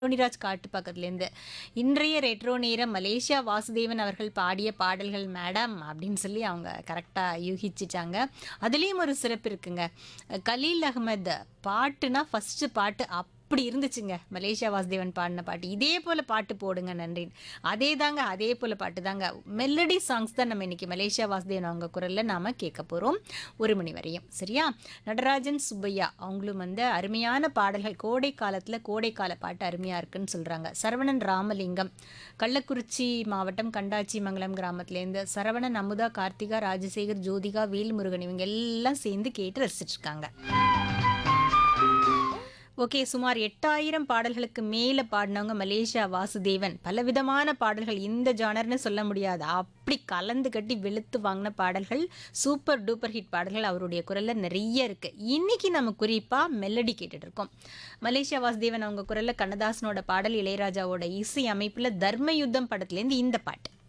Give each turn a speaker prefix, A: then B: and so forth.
A: டோனிராஜ் காட்டு பக்கத்துலேருந்து இன்றைய ரெட்ரோ நேரம் மலேசியா வாசுதேவன் அவர்கள் பாடிய பாடல்கள் மேடம் அப்படின்னு சொல்லி அவங்க கரெக்டாக யூகிச்சிட்டாங்க அதுலேயும் ஒரு சிறப்பு இருக்குங்க கலீல் அகமது பாட்டுனா ஃபஸ்ட்டு பாட்டு அப்படி இருந்துச்சுங்க மலேசியா வாசுதேவன் பாடின பாட்டு இதே போல் பாட்டு போடுங்க நன்றின் அதே தாங்க அதே போல் பாட்டு தாங்க மெலடி சாங்ஸ் தான் நம்ம இன்னைக்கு மலேசியா வாசுதேவன் அவங்க குரலில் நாம் கேட்க போகிறோம் ஒரு மணி வரையும் சரியா நடராஜன் சுப்பையா அவங்களும் வந்து அருமையான பாடல்கள் கோடை காலத்தில் கோடைக்கால பாட்டு அருமையாக இருக்குன்னு சொல்கிறாங்க சரவணன் ராமலிங்கம் கள்ளக்குறிச்சி மாவட்டம் கண்டாச்சி மங்கலம் கிராமத்துலேருந்து சரவணன் அமுதா கார்த்திகா ராஜசேகர் ஜோதிகா வேல்முருகன் இவங்க எல்லாம் சேர்ந்து கேட்டு ரசிச்சிட்டு இருக்காங்க ஓகே சுமார் எட்டாயிரம் பாடல்களுக்கு மேலே பாடினவங்க மலேசியா வாசுதேவன் பலவிதமான பாடல்கள் இந்த ஜானர்னு சொல்ல முடியாது அப்படி கலந்து கட்டி வெளுத்து வாங்கின பாடல்கள் சூப்பர் டூப்பர் ஹிட் பாடல்கள் அவருடைய குரலில் நிறைய இருக்குது இன்னைக்கு நம்ம குறிப்பாக மெலடி கேட்டுட்டு இருக்கோம் மலேசியா வாசுதேவன் அவங்க குரலில் கண்ணதாசனோட பாடல் இளையராஜாவோட இசை அமைப்பில் தர்ம யுத்தம் படத்துலேருந்து இந்த பாட்டு